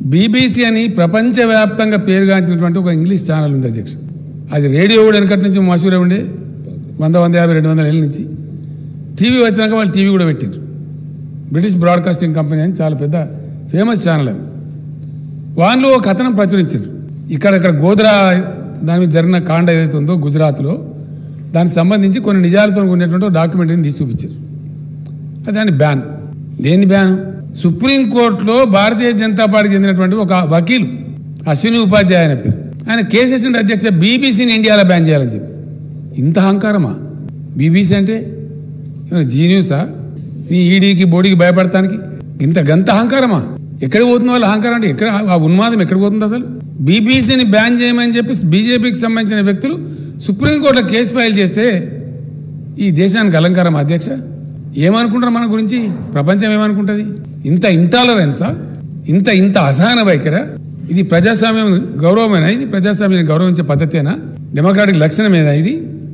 BBC అని ప్రపంచవ్యాప్తంగా పేరుగాంచినటువంటి ఒక ఇంగ్లీష్ ఛానల్ ఉంది అధ్యక్ష అది రేడియో కూడా వెనకటి నుంచి మసూరే ఉండే వంద వంద యాభై రెండు వందల ఏళ్ళ నుంచి టీవీ వచ్చినాక వాళ్ళు టీవీ కూడా పెట్టారు బ్రిటిష్ బ్రాడ్కాస్టింగ్ కంపెనీ అని చాలా పెద్ద ఫేమస్ ఛానల్ అది వాళ్ళు ఒక కథనం ప్రచురించారు ఇక్కడ ఇక్కడ గోద్రా దాని మీద జరిగిన కాండ ఏదైతే ఉందో గుజరాత్లో దానికి సంబంధించి కొన్ని నిజాలతో ఉండేటువంటి ఒక డాక్యుమెంటరీని తీసి చూపించారు అది దాని బ్యాన్ దేని బ్యాన్ సుప్రీంకోర్టులో భారతీయ జనతా పార్టీకి చెందినటువంటి ఒక వకీలు అశ్విని ఉపాధ్యాయ అనే పేరు ఆయన కేసేసిన అధ్యక్ష బీబీసీని ఇండియాలో బ్యాన్ చేయాలని చెప్పి ఇంత అహంకారమా బీబీసీ అంటే ఏమైనా జీ న్యూసా నీ ఈడీకి బోడీకి భయపడటానికి ఇంత గంత అహంకారమా ఎక్కడ పోతుంది వాళ్ళ అహంకారం అంటే ఎక్కడ ఆ ఉన్మాదం ఎక్కడ పోతుంది అసలు బీబీసీని బ్యాన్ చేయమని చెప్పి బీజేపీకి సంబంధించిన వ్యక్తులు సుప్రీంకోర్టులో కేసు ఫైల్ చేస్తే ఈ దేశానికి అలంకారం అధ్యక్ష ఏమనుకుంటారు మన గురించి ప్రపంచం ఏమనుకుంటుంది ఇంత ఇంటాలరెన్సా ఇంత ఇంత అసహన వైఖరా ఇది ప్రజాస్వామ్యం గౌరవమేనా ఇది ప్రజాస్వామ్యాన్ని గౌరవించే పద్ధతేనా డెమోక్రాటిక్ లక్షణమేనా ఇది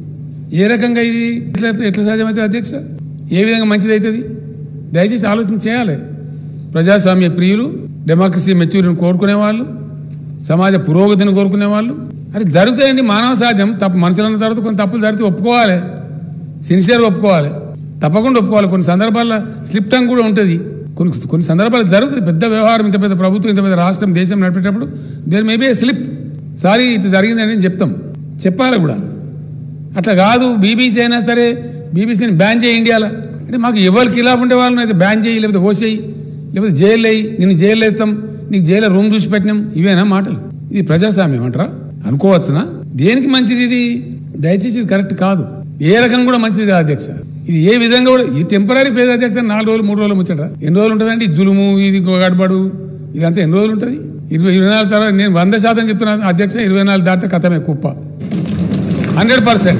ఏ రకంగా ఇది ఎట్లా ఎట్లా సాధ్యమవుతుంది అధ్యక్ష ఏ విధంగా మంచిది అవుతుంది దయచేసి ఆలోచన చేయాలి ప్రజాస్వామ్య ప్రియులు డెమోక్రసీ మెచ్యూరిటీని కోరుకునే వాళ్ళు సమాజ పురోగతిని కోరుకునే వాళ్ళు అది జరుగుతాయండి మానవ సహజం తప్పు మనుషులన్న తర్వాత కొన్ని తప్పులు జరిగితే ఒప్పుకోవాలి సిన్సియర్గా ఒప్పుకోవాలి తప్పకుండా ఒప్పుకోవాలి కొన్ని సందర్భాల్లో స్లిప్ టంగ్ కూడా ఉంటుంది కొన్ని కొన్ని సందర్భాలు జరుగుతుంది పెద్ద వ్యవహారం ఇంత పెద్ద ప్రభుత్వం ఇంత పెద్ద రాష్ట్రం దేశం నడిపేటప్పుడు దేర్ మేబీ స్లిప్ సారీ ఇట్లా జరిగిందని నేను చెప్తాం చెప్పాలి కూడా అట్లా కాదు బీబీసీ అయినా సరే బీబీసీని బ్యాన్ చేయి ఇండియాలో అంటే మాకు ఎవరికి ఇలా ఉండే వాళ్ళని అయితే బ్యాన్ చేయి లేకపోతే ఓసేయి లేకపోతే జైలు వేయి నిన్ను జైలు వేస్తాం నీకు జైల్లో రూమ్ చూసి పెట్టినాం ఇవేనా మాటలు ఇది ప్రజాస్వామ్యం అంటారా అనుకోవచ్చునా దేనికి మంచిది ఇది దయచేసి ఇది కరెక్ట్ కాదు ఏ రకం కూడా మంచిది కాదు అధ్యక్ష ఇది ఏ విధంగా కూడా ఈ టెంపరీ ఫేజ్ అధ్యక్ష నాలుగు రోజులు మూడు రోజులు ముచ్చట ఎన్ని రోజులు ఉంటుందండి ఈ జులుము ఇది గడబడు ఇదంతా ఎన్ని రోజులు ఉంటుంది ఇరవై ఇరవై నాలుగు తర్వాత నేను వంద శాతం చెప్తున్నాను అధ్యక్ష ఇరవై నాలుగు దాటితే కథమే కుప్ప హండ్రెడ్ పర్సెంట్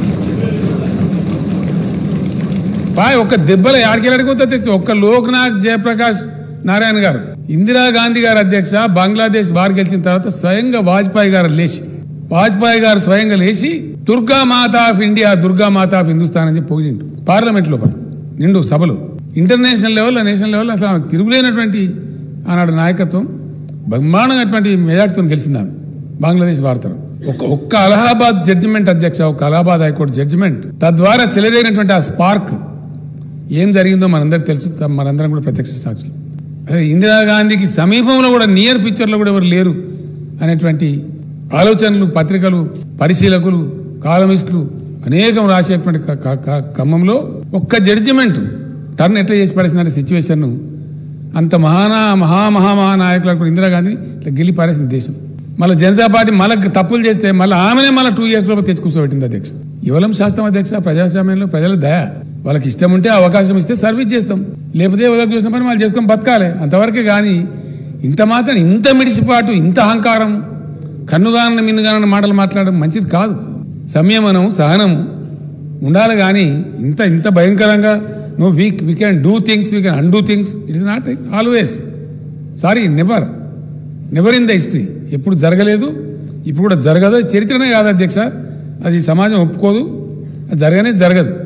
పాయ్ ఒక్క దెబ్బల యాడికెళ్ళడిపోతే అధ్యక్ష ఒక్క లోక్నాథ్ జయప్రకాష్ నారాయణ గారు ఇందిరాగాంధీ గారు అధ్యక్ష బంగ్లాదేశ్ బార్ గెలిచిన తర్వాత స్వయంగా వాజ్పేయి గారు లేచి వాజ్పేయి గారు స్వయంగా లేచి దుర్గా మాత ఆఫ్ ఇండియా దుర్గా మాత ఆఫ్ హిందుస్థాన్ అని చెప్పి పొగిడిండు పార్లమెంట్ లోపల నిండు సభలో ఇంటర్నేషనల్ లెవెల్లో నేషనల్ లెవెల్లో అసలు ఆమెకు తిరుగులేనటువంటి ఆనాడు నాయకత్వం బ్రహ్మాండమైనటువంటి మెజార్టీతో గెలిచింది ఆమె బంగ్లాదేశ్ వార్తలు ఒక్క ఒక్క అలహాబాద్ జడ్జిమెంట్ అధ్యక్ష ఒక్క అలహాబాద్ హైకోర్టు జడ్జిమెంట్ తద్వారా చెలరైనటువంటి ఆ స్పార్క్ ఏం జరిగిందో మనందరికి తెలుసు త- మనందరం కూడా ప్రత్యక్ష సాక్షులు అదే ఇందిరాగాంధీకి సమీపంలో కూడా నియర్ పిక్చర్లో కూడా ఎవరు లేరు అనేటువంటి ఆలోచనలు పత్రికలు పరిశీలకులు కాలమిస్టులు అనేకం రాసేటువంటి క- క- క- క్రమంలో ఒక్క జడ్జిమెంట్ టర్న్ ఎట్లా చేసి పడేసిన సిచ్యువేషన్ అంత మహానా మహా మహా మహానాయకులు కూడా ఇందిరాగాంధీని ఇట్లా గెలి పారేసింది దేశం మళ్ళీ జనతా పార్టీ మళ్ళీ తప్పులు చేస్తే మళ్ళీ ఆమెనే మళ్ళీ టూ ఇయర్స్ లోపల తెచ్చి కూర్చోబెట్టింది అధ్యక్ష ఇవ్వలం శాస్త్రం అధ్యక్ష ప్రజాస్వామ్యంలో ప్రజల దయ వాళ్ళకి ఇష్టం ఉంటే అవకాశం ఇస్తే సర్వీస్ చేస్తాం లేకపోతే ఎవరికి చూసిన పని వాళ్ళు చేసుకొని బతకాలి అంతవరకే కానీ ఇంత మాత్రం ఇంత మిడిసిపాటు ఇంత అహంకారం కన్నుగానని మిన్నుగానని మాటలు మాట్లాడడం మంచిది కాదు సంయమనం సహనము ఉండాలి కానీ ఇంత ఇంత భయంకరంగా no we we can do things we can undo things it is not always sorry never never in the history ఎప్పుడు జరగలేదు ఇప్పుడు కూడా జరగదు అది చరిత్రనే కాదు అధ్యక్ష అది సమాజం ఒప్పుకోదు అది జరగనే జరగదు